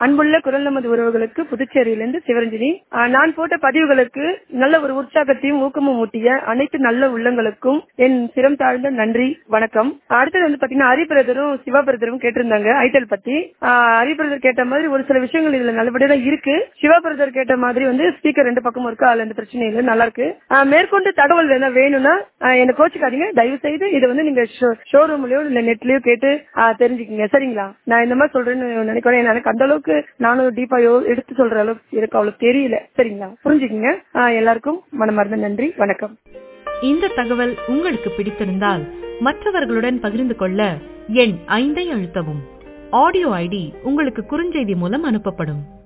அன்புள்ள குரல் நமது உறவுகளுக்கு புதுச்சேரியிலிருந்து சிவரஞ்சனி ஆஹ் நான் போட்ட பதிவுகளுக்கு நல்ல ஒரு உற்சாகத்தையும் ஊக்கமும் ஊட்டிய அனைத்து நல்ல உள்ளங்களுக்கும் என் சிரம் தாழ்ந்த நன்றி வணக்கம் அடுத்தது வந்து பாத்தீங்கன்னா ஹரி பிரதரும் சிவா பிரதரும் கேட்டிருந்தாங்க ஐடல் பத்தி ஆஹ் ஹரி பிரதர் கேட்ட மாதிரி ஒரு சில விஷயங்கள் இதுல நல்லபடியா தான் இருக்கு சிவா பிரதர் கேட்ட மாதிரி வந்து ஸ்பீக்கர் ரெண்டு பக்கமும் இருக்கு அதுல எந்த பிரச்சனையும் இல்லை நல்லா இருக்கு ஆஹ் மேற்கொண்டு தகவல் வேணா வேணும்னா ஆஹ் என்ன கோச்சுக்காதீங்க தயவு செய்து இதை வந்து நீங்க ஷோரூம்லயோ இல்ல நெட்லயோ கேட்டு ஆஹ் தெரிஞ்சுக்கங்க சரிங்களா நான் இந்த மாதிரி சொல்றேன்னு நினைக்கிறேன் எனக்கு அந்த அளவுக்கு நானும் டீப்பாயோ எடுத்து சொல்ற அளவுக்கு எனக்கு அவ்வளவு தெரியல சரிங்களா புரிஞ்சுக்கங்க ஆஹ் எல்லாருக்கும் மனமார்ந்த நன்றி வணக்கம் இந்த தகவல் உங்களுக்கு பிடித்திருந்தால் மற்றவர்களுடன் பகிர்ந்து கொள்ள எண் ஐந்தை அழுத்தவும் ஆடியோ ஐடி உங்களுக்கு குறுஞ்செய்தி மூலம் அனுப்பப்படும்